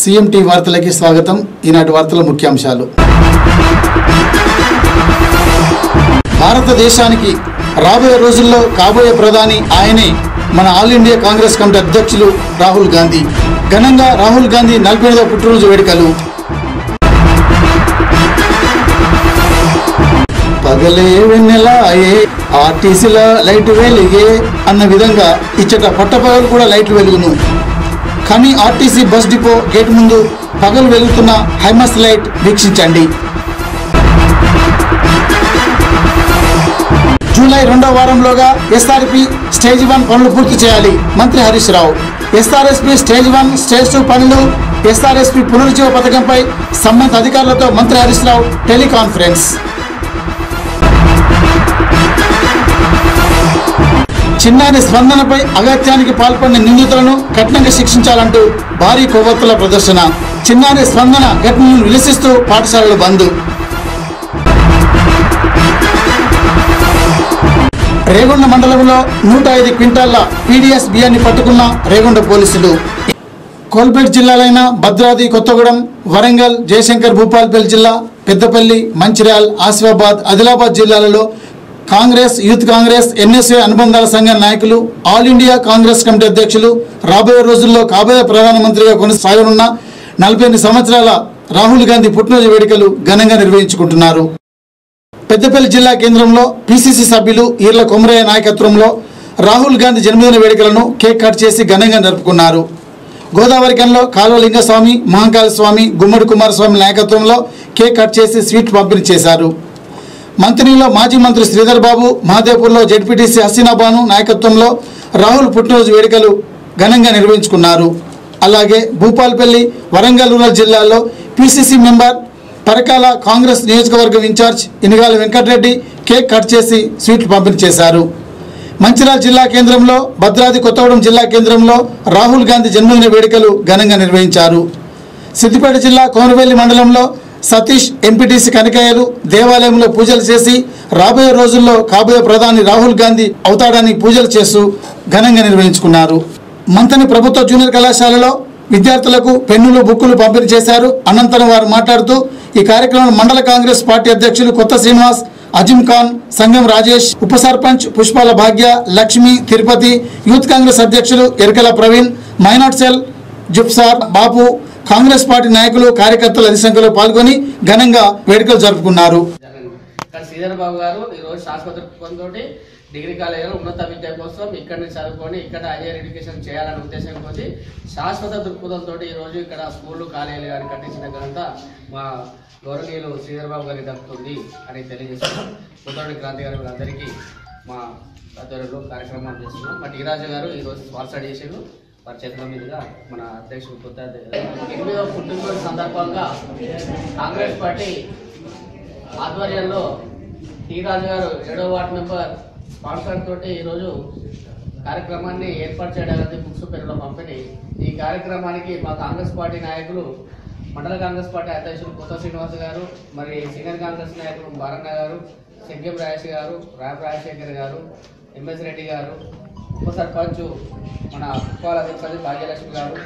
CMT వార్తలకి స్వాగతం ఈనాటి వార్తల ముఖ్యాంశాలు భారతదేశానికి రాబోయే రోజుల్లో కాబోయే ప్రధాని ఆయనే మన ఆల్ ఇండియా కాంగ్రెస్ కమిటీ అధ్యక్షులు రాహుల్ గాంధీ ఘనంగా రాహుల్ గాంధీ నలభై ఎనిమిదవ పుట్టినరోజు వేడుకలు పగలే వెన్నెలాయే ఆర్టీసీల లైట్ వెలిగే అన్న విధంగా ఇచ్చట పట్టపగలు కూడా లైట్లు వెలుగును కానీ ఆర్టీసీ బస్ డిపో గేట్ ముందు పగలు వెలుగుతున్న హైమస్ లైట్ వీక్షించండి జూలై రెండో వారంలోగా ఎస్ఆర్పి స్టేజ్ వన్ పనులు పూర్తి చేయాలి మంత్రి Harish Rao SRSP stage one stage two పనులు ఎస్ఆర్ఎస్పి పునరుజ్జీవ పథకంపై సంబంధిత అధికారులతో మంత్రి హరీష్ రావు టెలికాన్ఫరెన్స్ చిన్నారి స్పందనపై అగత్యానికి పాల్పడిన నిందితులను కఠినంగా శిక్షించాలంటూ భారీ కొవ్వొత్తుల ప్రదర్శన చిన్నారి స్పందన ఘటనను నిరసిస్తూ పాఠశాలలు బంద్ రేగొండ మండలంలో నూట ఐదు క్వింటాళ్ల పీడీఎస్ బియ్యాన్ని పట్టుకున్న రేగొండ పోలీసులు కోల్పేట్ జిల్లాలైన భద్రాద్రి కొత్తగూడెం వరంగల్ జయశంకర్ భూపాల్పల్లి జిల్లా పెద్దపల్లి మంచిర్యాల్ ఆసిఫాబాద్ ఆదిలాబాద్ జిల్లాలలో కాంగ్రెస్ యూత్ కాంగ్రెస్ ఎన్ఎస్ఏ అనుబంధాల సంఘ నాయకులు ఆల్ ఇండియా కాంగ్రెస్ కమిటీ అధ్యక్షులు రాబోయే రోజుల్లో కాబోయే ప్రధానమంత్రిగా కొనసాగనున్న నలభై ఎనిమిది సంవత్సరాల రాహుల్ గాంధీ పుట్టినరోజు వేడుకలు ఘనంగా నిర్వహించుకుంటున్నారు పెద్దపల్లి జిల్లా కేంద్రంలో పిసిసి సభ్యులు ఈర్ల కొమరయ్య నాయకత్వంలో రాహుల్ గాంధీ జన్మదిన వేడుకలను కేక్ కట్ చేసి ఘనంగా జరుపుకున్నారు గోదావరికంలో కాలువ లింగస్వామి మహంకాళ స్వామి గుమ్మడి కుమారస్వామి నాయకత్వంలో కేక్ కట్ చేసి స్వీట్ పంపిణీ చేశారు మంత్రిలో మాజీ మంత్రి శ్రీధర్ బాబు మహాదేవ్పూర్లో జడ్పీటీసీ హసీనాబాను నాయకత్వంలో రాహుల్ పుట్టినరోజు వేడుకలు ఘనంగా నిర్వహించుకున్నారు అలాగే భూపాల్పల్లి వరంగల్ రూరల్ జిల్లాల్లో పిసిసి మెంబర్ పరకాల కాంగ్రెస్ నియోజకవర్గం incharge Inugala Venkatareddy cake cut చేసి స్వీట్లు పంపిణీ చేశారు మంచిర్యాల జిల్లా కేంద్రంలో భద్రాద్రి కొత్తగూడెం జిల్లా కేంద్రంలో రాహుల్ గాంధీ జన్మదిన వేడుకలు ఘనంగా నిర్వహించారు సిద్దిపేట జిల్లా కోనవెల్లి మండలంలో సతీష్ ఎంపీటీసీ కనకయ్యలు దేవాలయంలో పూజలు చేసి రాబోయే రోజుల్లో కాబోయే ప్రధాని రాహుల్ గాంధీ అవుతాడని పూజలు చేస్తూ ఘనంగా నిర్వహించుకున్నారు మంతని ప్రభుత్వ జూనియర్ కళాశాలలో విద్యార్థులకు పెన్నులు బుక్కులు పంపిణీ చేశారు అనంతరం వారు మాట్లాడుతూ ఈ కార్యక్రమంలో మండల కాంగ్రెస్ పార్టీ అధ్యక్షులు కొత్త శ్రీనివాస్ అజిమ్ ఖాన్ సంగం రాజేష్ ఉప సర్పంచ్ పుష్పాల భాగ్య లక్ష్మి తిరుపతి యూత్ కాంగ్రెస్ అధ్యక్షులు ఎరకల ప్రవీణ్ మైనాట్ సెల్ జుప్సార్ బాపు కాంగ్రెస్ పార్టీ నాయకులు కార్యకర్తలు అధిక సంఖ్యలో పాల్గొని ఘనంగా వేడుకలు జరుపుకున్నారు జరిగింది కానీ శ్రీధర్ బాబు గారు ఈరోజు శాశ్వత దృక్పథంతో డిగ్రీ కాలేజీలో ఉన్నత విద్య కోసం ఇక్కడ నుంచి చదువుకొని ఇక్కడ హైయర్ ఎడ్యుకేషన్ చేయాలనే ఉద్దేశం కొద్ది శాశ్వత దృక్పథంతో ఈరోజు ఇక్కడ స్కూళ్ళు కాలేజీలు కానీ కట్టించిన ఘనత మా గౌరవనీయులు శ్రీధర్ బాబు గారికి దక్కుతుంది అని తెలియజేస్తున్నాం ఉత్తరాడి క్రాంతి గారు వీళ్ళందరికీ మా ఆధ్వర్యంలో కార్యక్రమాలు చేస్తున్నాం మా టీరాజు గారు ఈరోజు స్పాన్సర్ చేసారు వారి చేతుల మీదుగా మన అధ్యక్షుడు కొత్త అధ్యక్షుడు ఎనిమిదవ పుట్టినరోజు సందర్భంగా కాంగ్రెస్ పార్టీ ఆధ్వర్యంలో టీ రాజు గారు ఏడో వార్డు మెంబర్ స్పాన్సర్ తోటి ఈరోజు కార్యక్రమాన్ని ఏర్పాటు చేయడానికి బుక్స్ పేరులో పంపిణీ ఈ కార్యక్రమానికి మా కాంగ్రెస్ పార్టీ నాయకులు మండల కాంగ్రెస్ పార్టీ అధ్యక్షులు కొత్త శ్రీనివాస్ గారు మరి సీనియర్ కాంగ్రెస్ నాయకులు బారన్న గారు సెగ్గెం రాజేష్ గారు రాయప్ రాజశేఖర్ గారు ఎంఎస్ రెడ్డి గారు ఉప సర్పంచ్ మన పుష్పాల అధ్యక్షులు భాగ్యలక్ష్మి గారు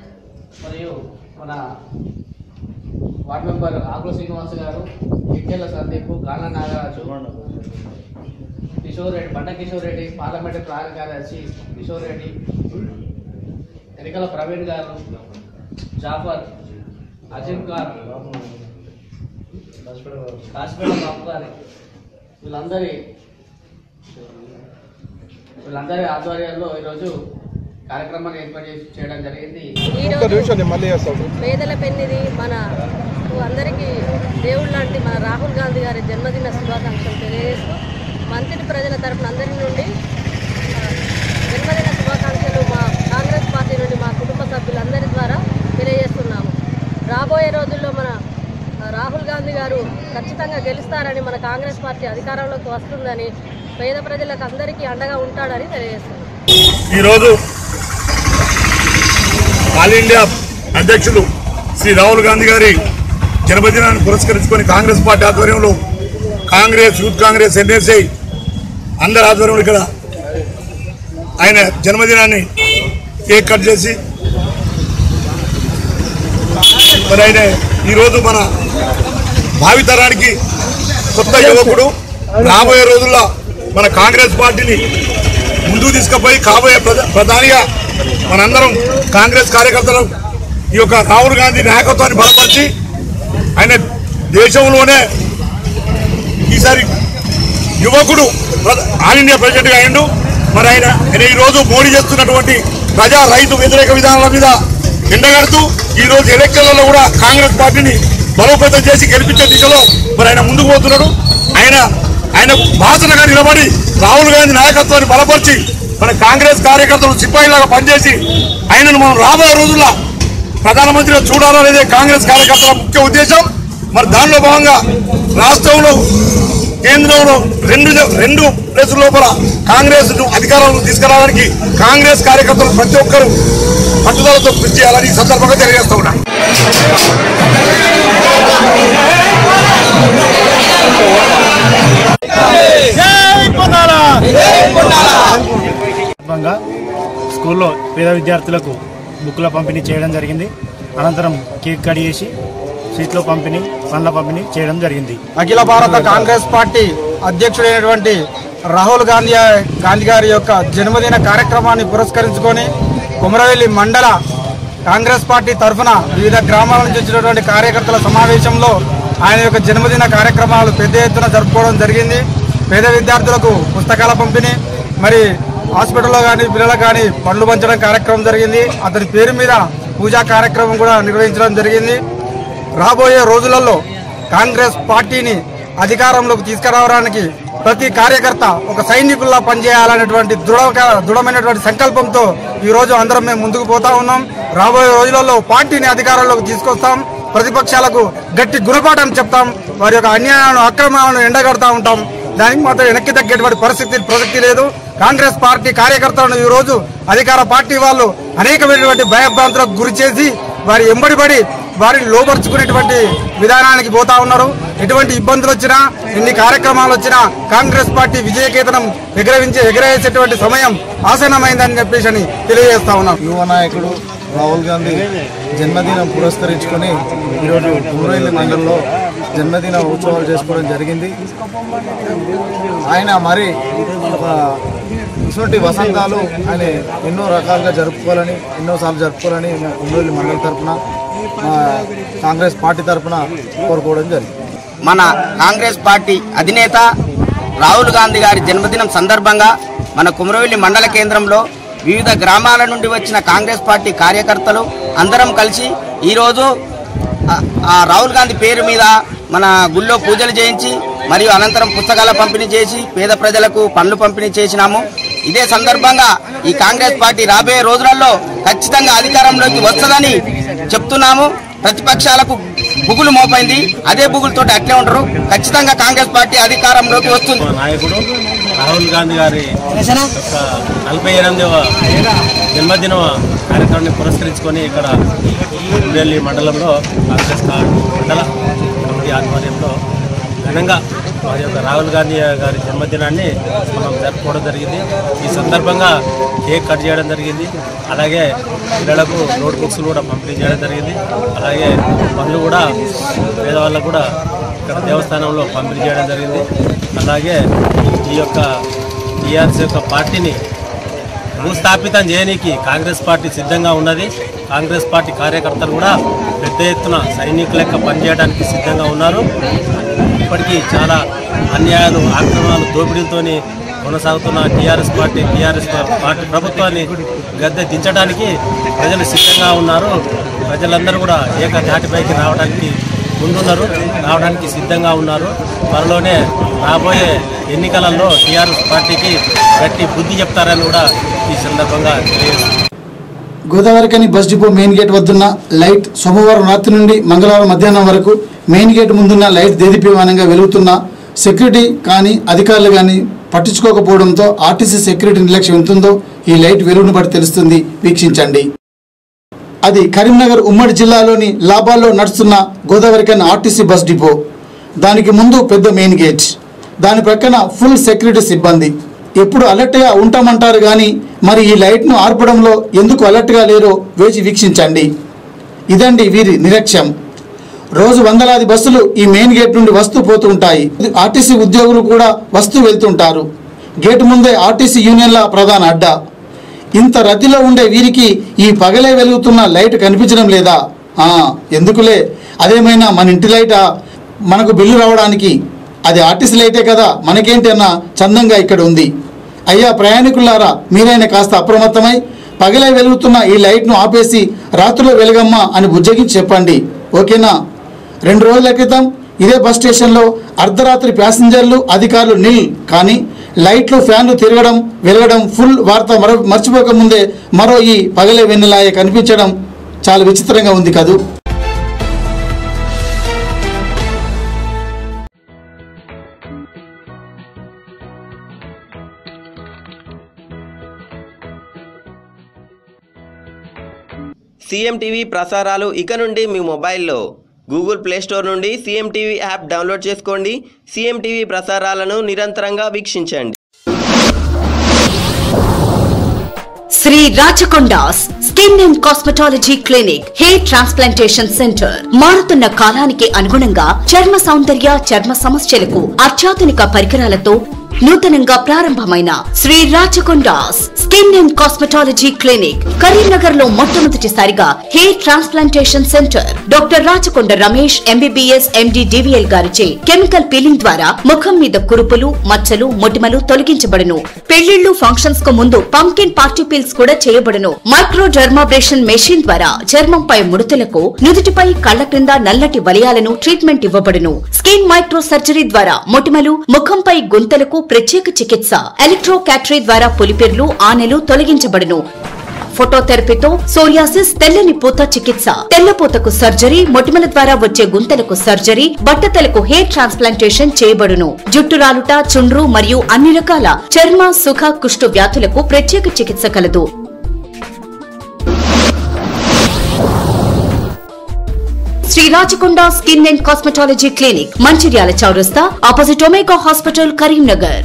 మరియు మన వార్డు మెంబర్ ఆకుల శ్రీనివాస్ గారు ఇక్కెల సందీప్ గాన నాగరాజు కిషోర్ రెడ్డి బండ కిషోర్ రెడ్డి పార్లమెంట్ ప్రధాన కార్యదర్శి కిషోర్ రెడ్డి ఎన్నికల ప్రవీణ్ గారు జాఫర్ అజిమ్ ఖాన్ కాశ్మీర్ బాబు గారి వీళ్ళందరి వీళ్ళందరి ఆధ్వర్యంలో ఈరోజు కార్యక్రమాన్ని ఏర్పాటు చేసి- చేయడం జరిగింది ఒక్క నిమిషం నేను మళ్ళీ చేస్తాను పేదల పెన్నిది మన అందరికీ దేవుడు లాంటి మన రాహుల్ గాంధీ గారి జన్మదిన శుభాకాంక్షలు తెలియజేస్తూ మంత్రి ప్రజల తరపున అందరి నుండి ఆ, జన్మదిన శుభాకాంక్షలు మా కాంగ్రెస్ పార్టీ నుండి మా కుటుంబ సభ్యులందరి ద్వారా తెలియజేస్తున్నాము రాబోయే రోజుల్లో మన ఆ, రాహుల్ గాంధీ గారు ఖచ్చితంగా గెలుస్తారని మన కాంగ్రెస్ పార్టీ అధికారంలోకి వస్తుందని పేద ప్రజలకు అందరికీ అండగా ఉంటాడని తెలియజేస్తున్నాం ఈరోజు ఆల్ ఇండియా అధ్యక్షులు శ్రీ రాహుల్ గాంధీ గారి జన్మదినాన్ని పురస్కరించుకొని కాంగ్రెస్ పార్టీ ఆధ్వర్యంలో కాంగ్రెస్ యూత్ కాంగ్రెస్ ఎన్ఎస్ఐ అందరి ఆధ్వర్యంలో ఇక్కడ ఆయన జన్మదినాన్ని కేక్ కట్ చేసి మరి ఆయన ఈరోజు మన భావితరానికి కొత్త యువకుడు రాబోయే రోజుల్లో మన కాంగ్రెస్ పార్టీని ముందుకు తీసుకుపోయి కాబోయే ప్రధా- ప్రధానిగా మనందరం కాంగ్రెస్ కార్యకర్తలు ఈ యొక్క రాహుల్ గాంధీ నాయకత్వాన్ని బలపరిచి ఆయన దేశంలోనే ఈసారి యువకుడు ప్ర- ఆల్ ఇండియా ప్రెసిడెంట్గా అయ్యిండు మరి ఆయన ఆయన ఈరోజు మోడీ చేస్తున్నటువంటి ప్రజా రైతు వ్యతిరేక విధానాల మీద ఎండగడుతూ ఈ రోజు ఎలక్షన్లలో కూడా కాంగ్రెస్ పార్టీని బలోపేతం చేసి గెలిపించే దిశలో మరి ఆయన ముందుకు పోతున్నాడు ఆయన ఆయన భాషలుగా నిలబడి రాహుల్ గాంధీ నాయకత్వాన్ని బలపరిచి మన కాంగ్రెస్ కార్యకర్తలు సిపాయిలాగా పనిచేసి ఆయనను మనం రాబోయే రోజుల్లో ప్రధానమంత్రిగా చూడాలనేదే కాంగ్రెస్ కార్యకర్తల ముఖ్య ఉద్దేశం మరి దానిలో భాగంగా రాష్ట్రంలో కేంద్రంలో రెండు రెండు ప్లేసుల లోపల కాంగ్రెస్ అధికారంలో తీసుకురావడానికి కాంగ్రెస్ కార్యకర్తలు ప్రతి ఒక్కరూ పట్టుదలతో కృషి చేయాలని ఈ సందర్భంగా తెలియజేస్తా ఉన్నా సందర్భంగా స్కూల్లో పేద విద్యార్థులకు బుక్కుల పంపిణీ చేయడం జరిగింది అనంతరం కేక్ కట్ చేసి సీట్లో పంపిణీ పండ్ల పంపిణీ చేయడం జరిగింది అఖిల భారత కాంగ్రెస్ పార్టీ అధ్యక్షుడైనటువంటి రాహుల్ గాంధీ గాంధీ గారి యొక్క జన్మదిన కార్యక్రమాన్ని పురస్కరించుకొని కుమరవెల్లి మండల కాంగ్రెస్ పార్టీ తరఫున వివిధ గ్రామాల నుంచి వచ్చినటువంటి కార్యకర్తల సమావేశంలో ఆయన యొక్క జన్మదిన కార్యక్రమాలు పెద్ద ఎత్తున జరుపుకోవడం జరిగింది పేద విద్యార్థులకు పుస్తకాల పంపిణీ మరి హాస్పిటల్లో కానీ పిల్లలకు కానీ పండ్లు పంచడం కార్యక్రమం జరిగింది అతని పేరు మీద పూజా కార్యక్రమం కూడా నిర్వహించడం జరిగింది రాబోయే రోజులలో కాంగ్రెస్ పార్టీని అధికారంలోకి తీసుకురావడానికి ప్రతి కార్యకర్త ఒక సైనికుల్లా పనిచేయాలనేటువంటి దృఢ దృఢమైనటువంటి సంకల్పంతో ఈ రోజు అందరం మేము ముందుకు పోతా ఉన్నాం రాబోయే రోజులలో పార్టీని అధికారంలోకి తీసుకొస్తాం ప్రతిపక్షాలకు గట్టి గుణపాఠం చెప్తాం వారి యొక్క అన్యాయాలను అక్రమాలను ఎండగడతా ఉంటాం దానికి మాత్రం వెనక్కి తగ్గేటువంటి పరిస్థితి ప్రసక్తి లేదు కాంగ్రెస్ పార్టీ కార్యకర్తలను ఈ రోజు అధికార పార్టీ వాళ్ళు అనేకమైనటువంటి భయభ్రాంతులకు గురి చేసి వారి ఎంబడిపడి వారిని లోపరుచుకునేటువంటి విధానానికి పోతా ఉన్నారు ఎటువంటి ఇబ్బందులు వచ్చినా ఎన్ని కార్యక్రమాలు వచ్చినా కాంగ్రెస్ పార్టీ విజయకేతనం ఎగరవించే ఎగరేసేటువంటి సమయం ఆసన్నమైందని చెప్పేసి అని తెలియజేస్తా ఉన్నాం యువ నాయకుడు రాహుల్ గాంధీ జన్మదినం పురస్కరించుకొని ఈరోజు కుమ్రైలి మండలంలో జన్మదిన ఉత్సవాలు చేసుకోవడం జరిగింది ఆయన మరి ఒక ఇటువంటి వసంతాలు ఆయన ఎన్నో రకాలుగా జరుపుకోవాలని ఎన్నోసార్లు జరుపుకోవాలని మా కుమ్రైలి మండలం తరఫున మా కాంగ్రెస్ పార్టీ తరఫున కోరుకోవడం జరిగింది మన కాంగ్రెస్ పార్టీ అధినేత రాహుల్ గాంధీ గారి జన్మదినం సందర్భంగా మన కుమరవెల్లి మండల కేంద్రంలో వివిధ గ్రామాల నుండి వచ్చిన కాంగ్రెస్ పార్టీ కార్యకర్తలు అందరం కలిసి ఈరోజు ఆ- ఆ రాహుల్ గాంధీ పేరు మీద మన గుళ్ళో పూజలు చేయించి మరియు అనంతరం పుస్తకాల పంపిణీ చేసి పేద ప్రజలకు పండ్లు పంపిణీ చేసినాము ఇదే సందర్భంగా ఈ కాంగ్రెస్ పార్టీ రాబోయే రోజులలో ఖచ్చితంగా అధికారంలోకి వస్తుందని చెప్తున్నాము ప్రతిపక్షాలకు బుగులు మోపైంది అదే బుగులతో అట్లే ఉంటారు ఖచ్చితంగా కాంగ్రెస్ పార్టీ అధికారంలోకి వస్తుంది నాయకుడు రాహుల్ గాంధీ గారి యొక్క నలభై ఎనిమిదవ జన్మదిన కార్యక్రమాన్ని పురస్కరించుకొని ఇక్కడ ఢిల్లీ మండలంలో కాంగ్రెస్ కా- మండల కమిటీ ఆధ్వర్యంలో ఘనంగా మరి యొక్క రాహుల్ గాంధీ గారి జన్మదినాన్ని మనం జరుపుకోవడం జరిగింది ఈ సందర్భంగా కేక్ కట్ చేయడం జరిగింది అలాగే పిల్లలకు నోట్ బుక్స్ కూడా పంపిణీ చేయడం జరిగింది అలాగే పనులు కూడా పేదవాళ్ళకు కూడా ఇక్కడ దేవస్థానంలో పంపిణీ చేయడం జరిగింది అలాగే ఈ యొక్క టీఆర్ఎస్ యొక్క పార్టీని భూస్థాపితం చేయనీకి కాంగ్రెస్ పార్టీ సిద్ధంగా ఉన్నది కాంగ్రెస్ పార్టీ కార్యకర్తలు కూడా పెద్ద ఎత్తున సైనికుల లెక్క పనిచేయడానికి సిద్ధంగా ఉన్నారు ఇప్పటికీ చాలా అన్యాయాలు ఆక్రమణలు దోపిడీలతోని కొనసాగుతున్న టీఆర్ఎస్ పార్టీ టీఆర్ఎస్ పార్టీ ప్రభుత్వాన్ని గద్దె దించడానికి ప్రజలు సిద్ధంగా ఉన్నారు ప్రజలందరూ కూడా ఏకధాటిపైకి రావడానికి ముందున్నారు రావడానికి సిద్ధంగా ఉన్నారు త్వరలోనే రాబోయే ఎన్నికలలో టీఆర్ఎస్ పార్టీకి గట్టి బుద్ధి చెప్తారని కూడా ఈ సందర్భంగా తెలియజేస్తున్నారు Godavarikhani bus depot main gate వద్దున్న లైట్ సోమవారం రాత్రి నుండి మంగళవారం మధ్యాహ్నం వరకు మెయిన్ గేట్ ముందున్న లైట్ దేదీప్యమానంగా వెలుగుతున్న సెక్యూరిటీ కానీ అధికారులు కానీ పట్టించుకోకపోవడంతో ఆర్టీసీ సెక్యూరిటీ నిర్లక్ష్యం ఎంతుందో ఈ లైట్ వెలుగును బట్టి తెలుస్తుంది వీక్షించండి అది కరీంనగర్ ఉమ్మడి జిల్లాలోని లాభాల్లో నడుస్తున్న గోదావరికన్ ఆర్టీసీ బస్ డిపో దానికి ముందు పెద్ద మెయిన్ గేట్ దాని ప్రక్కన ఫుల్ సెక్యూరిటీ సిబ్బంది ఎప్పుడు అలర్ట్గా ఉంటామంటారు కానీ మరి ఈ లైట్ను ఆర్పడంలో ఎందుకు అలర్ట్గా లేరో వేచి వీక్షించండి ఇదండి వీరి నిరక్ష్యం రోజు వందలాది బస్సులు ఈ మెయిన్ గేట్ నుండి వస్తూ పోతూ ఉంటాయి ఆర్టీసీ ఉద్యోగులు కూడా వస్తూ వెళ్తుంటారు గేటు ముందే ఆర్టీసీ యూనియన్ల ప్రధాన అడ్డా ఇంత రద్దీలో ఉండే వీరికి ఈ పగలే వెలుగుతున్న లైట్ కనిపించడం లేదా ఆ, ఎందుకులే అదేమైనా మన ఇంటి లైటా మనకు బిల్లు రావడానికి అది ఆర్టీసీ లైటే కదా మనకేంటి అన్న చందంగా ఇక్కడ ఉంది అయ్యా ప్రయాణికులారా మీరైనా కాస్త అప్రమత్తమై పగలే వెలుగుతున్న ఈ లైట్ను ఆపేసి రాత్రిలో వెలుగమ్మా అని బుజ్జగించి చెప్పండి ఓకేనా రెండు రోజుల క్రితం ఇదే బస్ స్టేషన్లో అర్ధరాత్రి ప్యాసింజర్లు అధికారులు నిల్ కానీ లైట్లు ఫ్యాన్లు తిరగడం వెలగడం ఫుల్ వార్త మరో మర్చిపోక ముందే మరో ఈ పగలే వెన్నెలాయ కనిపించడం చాలా విచిత్రంగా ఉంది కదూ సీఎం టీవీ ప్రసారాలు ఇక నుండి మీ మొబైల్లో గూగుల్ ప్లే స్టోర్ నుండి సీఎం టీవీ యాప్ డౌన్లోడ్ చేసుకోండి సీఎం టీవీ ప్రసారాలను నిరంతరంగా వీక్షించండి Shri Rachakondas skin and cosmetology clinic hair transplantation centre మారుతున్న కాలానికి అనుగుణంగా చర్మ సౌందర్య చర్మ సమస్యలకు అత్యాధునిక పరికరాలతో నూతనంగా ప్రారంభమైన Shri Rachakondas skin and cosmetology clinic Karimnagar లో మొట్టమొదటిసారిగా hair transplantation centre doctor Rachakonda Ramesh MBBS MD DVL గారిచే కెమికల్ పీలింగ్ ద్వారా ముఖం మీద కురుపులు మచ్చలు మొటిమలు తొలగించబడును పెళ్లిళ్లు ఫంక్షన్స్ కు ముందు పంకిన్ పార్టీ పీల్స్ కూడా చేయబడును మైక్రో డర్మాబ్రేషన్ మెషిన్ ద్వారా చర్మంపై ముడతలకు నుదుటిపై కళ్ల క్రింద నల్లటి వలయాలను ట్రీట్మెంట్ ఇవ్వబడును స్కిన్ మైక్రో సర్జరీ ద్వారా మొటిమలు ముఖంపై గుంతలకు ప్రత్యేక చికిత్స ఎలక్ట్రో క్యాటరీ ద్వారా పులిపిర్లు ఆనెలు తొలగించబడును ఫోటోథెరపీతో సోరియాసిస్ తెల్లని పూత చికిత్స తెల్లపూతకు సర్జరీ మొటిమల ద్వారా వచ్చే గుంతలకు సర్జరీ బట్టతలకు హెయిర్ ట్రాన్స్ప్లాంటేషన్ చేయబడును జుట్టు రాలుట చుండ్రు మరియు అన్ని రకాల చర్మ సుఖ కుష్టు వ్యాధులకు ప్రత్యేక చికిత్స కలదు Shri Rachakonda skin and cosmetology clinic Mancherial చౌరస్తా opposite Omega hospital Karimnagar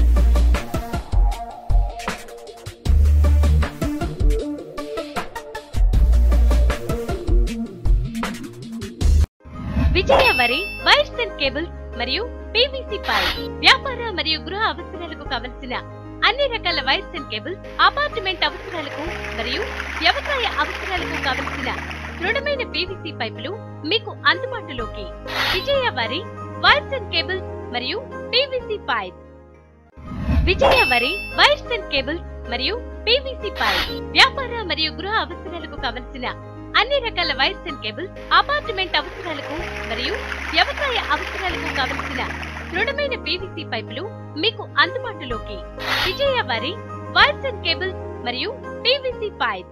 Vijaya Vari wires and cables మరియు పీవీసీ పైప్ వ్యాపార మరియు గృహ అవసరాలకు కావలసిన అన్ని రకాల వైర్స్ అండ్ కేబుల్స్ అపార్ట్మెంట్ అవసరాలకు మరియు వ్యవసాయ అవసరాలకు కావలసిన దృఢమైన పీవీసీ పైపులు మీకు అందుబాటులోకి Vijaya Vari wires and cables మరియు PVC pipe Vijaya Vari wires and cables మరియు పీవీసీ పైప్ వ్యాపార మరియు గృహ అవసరాలకు కావలసిన అన్ని రకాల వైర్స్ అండ్ కేబుల్స్ అపార్ట్మెంట్ అవసరాలకు మరియు వ్యవసాయ అవసరాలకు కావలసిన దృఢమైన పీవీసీ పైపులు మీకు అందుబాటులోకి Vijaya Vari wires and cables మరియు పీవీసీ పైప్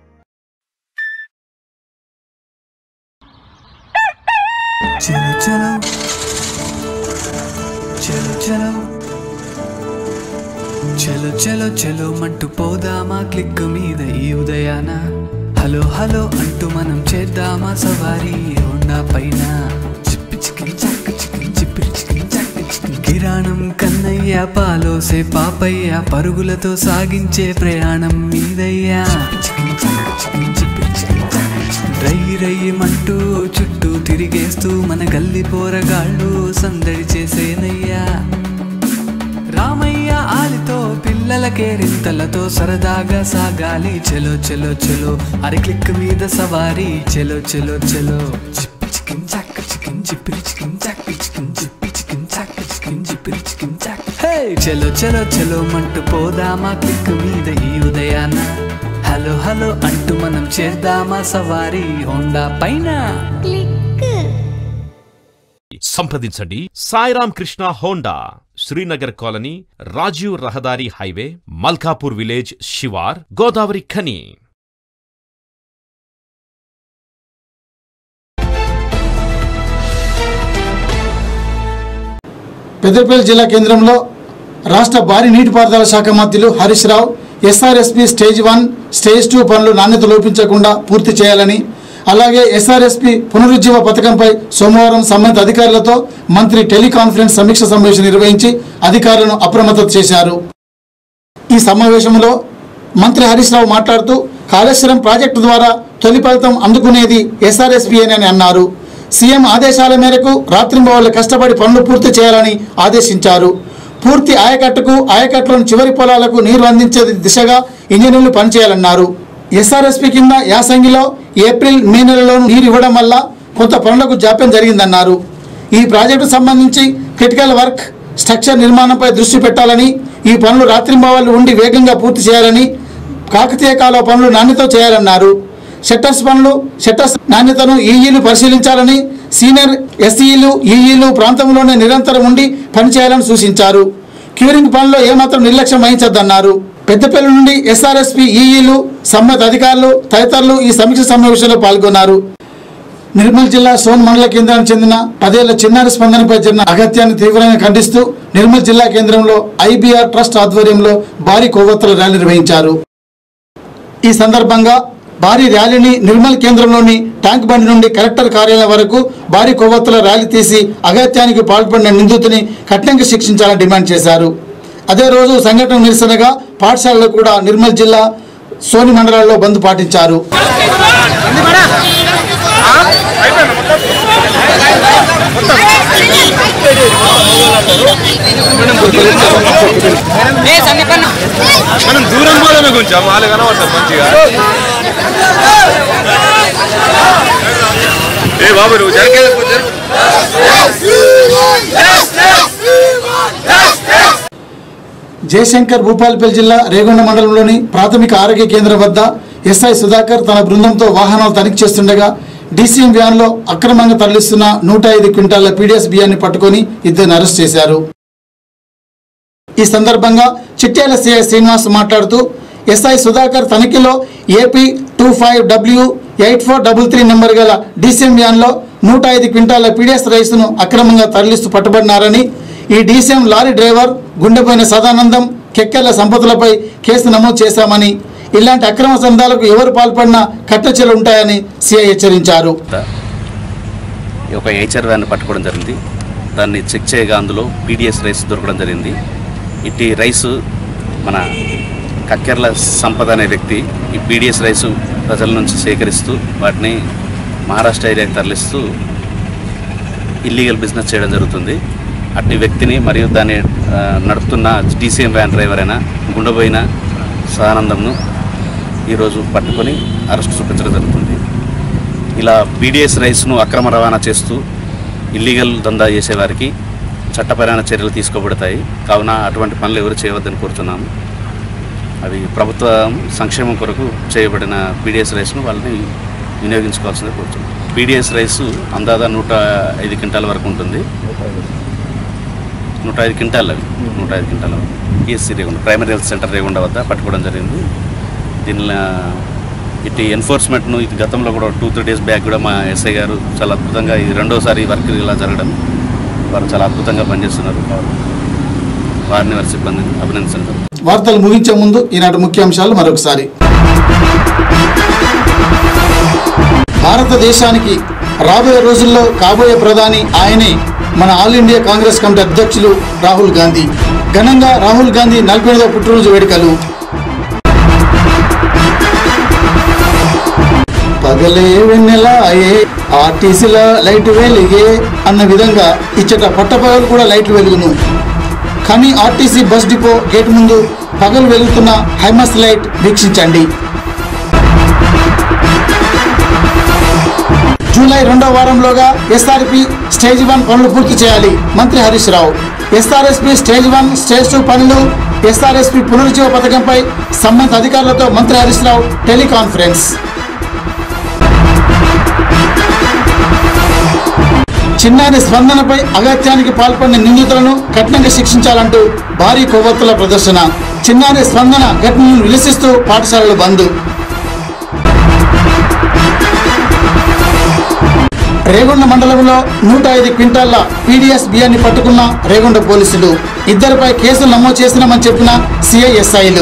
చలో చలో చలో చలో చలో చలో చలో మంటూ పోదామా క్లిక్ మీద ఈ ఉదయాన హలో హలో అంటూ మనం చేద్దామా సవారీ హోండా పైన చిప్పి చికిన్ చక్క చికిన్ చిప్పిరి చికిన్ చక్క చికిన్ కిరాణం కన్నయ్య పాలోసే పాపయ్య పరుగులతో సాగించే ప్రయాణం మీదయ్యా చికిన్ చక్క చికిన్ చిప్పిరి చికిన్ చక్క చికిన్. రై రయ్యమంటూ చుట్టూ తిరిగేస్తూ మన గల్లి పోరగాళ్ళు సందడి చేసేనయ్యా రామయ్య ఆలితో పిల్లలకే రింతలతో సరదాగా సాగాలి చెలో చెలో చెలో అరి క్లిక్ మీద సవారీ చెలో చెలో చెలో చిప్పి చికిన్ చాక్ చికిన్ చిప్పిరి చికిన్ చాక్ చికిన్ చిప్పి చికిన్ చాక్ చికిన్ చిప్పిరి చికిన్ చాక్ హే చెలో చెలో చెలో మంటూ పోదామా క్లిక్ మీద ఈ ఉదయాన హలో హలో అంటూ మనం చేద్దామా సవారీ హోండా పైన సంప్రదించండి సాయిరామ్ కృష్ణ హోండా శ్రీనగర్ కాలనీ రాజీవ్ రహదారి హైవే మల్కాపూర్ విలేజ్ శివార్ గోదావరి ఖని పెద్దపల్లి జిల్లా కేంద్రంలో రాష్ట్ర భారీ నీటిపారుదల శాఖ మంత్రులు Harish Rao SRSP stage one stage two పనులు నాణ్యత లోపించకుండా పూర్తి చేయాలని అలాగే ఎస్ఆర్ఎస్పి పునరుజ్జీవ పథకంపై సోమవారం సంబంధిత అధికారులతో మంత్రి టెలికాన్ఫరెన్స్ సమీక్ష సమావేశం నిర్వహించి అధికారులను అప్రమత్తం చేశారు ఈ సమావేశంలో మంత్రి హరీష్ రావు మాట్లాడుతూ కాళేశ్వరం ప్రాజెక్టు ద్వారా తొలి ఫలితం అందుకునేది ఎస్ఆర్ఎస్పీ అని అన్నారు సీఎం ఆదేశాల మేరకు రాత్రింబవళ్ళు కష్టపడి పనులు పూర్తి చేయాలని ఆదేశించారు పూర్తి ఆయకట్టుకు ఆయకట్టులోని చివరి పొలాలకు నీరు అందించే దిశగా ఇంజనీర్లు పనిచేయాలన్నారు ఎస్ఆర్ఎస్పీ కింద యాసంగిలో ఏప్రిల్ మే నెలలో నీరు ఇవ్వడం వల్ల కొంత పనులకు జాప్యం జరిగిందన్నారు ఈ ప్రాజెక్టు సంబంధించి క్రిటికల్ వర్క్ స్ట్రక్చర్ నిర్మాణంపై దృష్టి పెట్టాలని ఈ పనులు రాత్రింబవళ్ళు ఉండి వేగంగా పూర్తి చేయాలని కాకతీయ కాలువ పనులు నాణ్యత చేయాలన్నారు షట్టర్స్ పనులు షట్టర్స్ నాణ్యతను ఈఈలు పరిశీలించాలని సీనియర్ ఎస్ఈలు ఈఈలు ప్రాంతంలోనే నిరంతరం ఉండి పనిచేయాలని సూచించారు క్యూరింగ్ పనుల్లో ఏమాత్రం నిర్లక్ష్యం వహించద్దన్నారు పెద్దపల్లి నుండి ఎస్ఆర్ఎస్పి ఈఈలు సంబంధిత అధికారులు తదితరులు ఈ సమీక్ష సమావేశంలో పాల్గొన్నారు నిర్మల్ జిల్లా సోన్ మండల కేంద్రానికి చెందిన పదేళ్ల చిన్నారి స్పందనపై జరిగిన అగత్యాన్ని తీవ్రంగా ఖండిస్తూ నిర్మల్ జిల్లా కేంద్రంలో ఐబీఆర్ ట్రస్ట్ ఆధ్వర్యంలో భారీ కొవ్వొత్తుల ర్యాలీ నిర్వహించారు ఈ సందర్భంగా భారీ ర్యాలీని నిర్మల్ కేంద్రంలోని ట్యాంక్ బండి నుండి కలెక్టర్ కార్యాలయం వరకు భారీ కొవ్వొత్తుల ర్యాలీ తీసి అగత్యానికి పాల్పడిన నిందితుని కఠినంగా శిక్షించాలని డిమాండ్ చేశారు అదే రోజు సంఘటన నిరసనగా పాఠశాలలో కూడా నిర్మల్ జిల్లా సోని మండలాల్లో బంద్ పాటించారు మనం దూరం పోదామే కొంచెం వాళ్ళు కనబడతారు మంచిగా ఏ బాబు నువ్వు జరిగేది కొంచెం జయశంకర్ భూపాలపల్లి జిల్లా రేగొండ మండలంలోని ప్రాథమిక ఆరోగ్య కేంద్రం వద్ద ఎస్ఐ సుధాకర్ తన బృందంతో వాహనాలు తనిఖీ చేస్తుండగా డీసీఎం వ్యాన్లో అక్రమంగా తరలిస్తున్న నూట ఐదు క్వింటాల పీడిఎస్ బియ్యాన్ని పట్టుకొని ఇద్దరిని అరెస్ట్ చేశారు ఈ సందర్భంగా చిట్యాల సిఐ శ్రీనివాస్ మాట్లాడుతూ ఎస్ఐ సుధాకర్ తనిఖీలో AP two five W eight four double three number గల డీసీఎం వ్యాన్లో నూట ఐదు క్వింటాల పీడిఎస్ రైస్ను అక్రమంగా తరలిస్తూ పట్టుబడినారని ఈ డీసీఎం లారీ డ్రైవర్ గుండెపోయిన సదానందం కెక్కెళ్ల సంపదలపై కేసు నమోదు చేశామని ఇలాంటి అక్రమ సందాలకు ఎవరు పాల్పడినా కట్టచర్యలు ఉంటాయని సిఐ హెచ్చరించారు ఒక హెచ్ఆర్ వ్యాన్ పట్టుకోవడం జరిగింది దాన్ని చెక్ చేయగా అందులో పీడిఎస్ రైస్ దొరకడం జరిగింది ఇట్టి రైసు మన కక్కెర్ల సంపద అనే వ్యక్తి ఈ పీడిఎస్ రైసు ప్రజల నుంచి సేకరిస్తూ వాటిని మహారాష్ట్ర ఏరియాకి తరలిస్తూ ఇల్లీగల్ బిజినెస్ చేయడం జరుగుతుంది అట్టి వ్యక్తిని మరియు దాన్ని ఆ, నడుపుతున్న డీసీఎం వ్యాన్ డ్రైవర్ అయిన గుండెపోయిన సదానందంను ఈరోజు పట్టుకొని అరెస్ట్ చూపించడం జరుగుతుంది ఇలా పీడిఎస్ రైస్ను అక్రమ రవాణా చేస్తూ ఇల్లీగల్ దందా చేసేవారికి చట్టపరమైన చర్యలు తీసుకోబడతాయి కావున అటువంటి పనులు ఎవరు చేయవద్దని కోరుతున్నాము అవి ప్రభుత్వ సంక్షేమం కొరకు చేయబడిన పీడిఎస్ రైస్ను వాళ్ళని వినియోగించుకోవాల్సిందే కోరుతున్నాం పీడిఎస్ రైస్ అందాదా నూట ఐదు క్వింటాల వరకు ఉంటుంది నూట ఐదు క్వింటాలు అవి నూట ఐదు క్వింటాల ఈఎస్సీ Regunda primary health centre Regunda వద్ద పట్టుకోవడం జరిగింది దీనిలో ఇటు ఎన్ఫోర్స్మెంట్ను ఇది గతంలో కూడా టూ త్రీ డేస్ బ్యాక్ కూడా మా ఎస్ఐ గారు చాలా అద్భుతంగా ఇది రెండోసారి ఈ వర్క్ ఇలా జరగడం వారు చాలా అద్భుతంగా పనిచేస్తున్నారు వారిని వారి సిబ్బందిని అభినందించారు వార్తలు ముగించే ముందు ఈనాటి ముఖ్యాంశాలు మరొకసారి భారతదేశానికి రాబోయే రోజుల్లో కాబోయే ప్రధాని ఆయనే మన ఆల్ ఇండియా కాంగ్రెస్ కమిటీ అధ్యక్షులు రాహుల్ గాంధీ ఘనంగా రాహుల్ గాంధీ నలభై ఎనిమిదవ పుట్టినరోజు వేడుకలు పగలే వెన్నెలాయే ఆర్టీసీల లైట్ వెలిగే అన్న విధంగా ఇచ్చట పట్టపగలు కూడా లైట్లు వెలుగును కానీ ఆర్టీసీ బస్ డిపో గేట్ ముందు పగలు వెలుగుతున్న హైమస్ లైట్ వీక్షించండి జూలై రెండో వారంలోగా ఎస్ఆర్పి స్టేజ్ వన్ పనులు పూర్తి చేయాలి మంత్రి Harish Rao SRSP stage one stage two పనులు ఎస్ఆర్ఎస్పి పునరుజ్జీవ పథకంపై సంబంధిత అధికారులతో మంత్రి హరీష్ రావు టెలికాన్ఫరెన్స్ చిన్నారి స్పందనపై అగత్యానికి పాల్పడిన నిందితులను కఠినంగా శిక్షించాలంటూ భారీ కొవ్వొత్తుల ప్రదర్శన చిన్నారి స్పందన ఘటనను విలసిస్తూ పాఠశాలలు బంద్ రేగొండ మండలంలో నూట ఐదు క్వింటాళ్ల పీడీఎస్ బియ్యాన్ని పట్టుకున్న రేగొండ పోలీసులు ఇద్దరిపై కేసులు నమోదు చేసినామని చెప్పిన సిఐఎస్ఐలు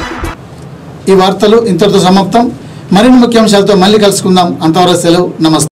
ఈ వార్తలు ఇంతటితో సమాప్తం మరిన్ని ముఖ్యాంశాలతో మళ్ళీ కలుసుకుందాం అంతవరకు సెలవు నమస్తే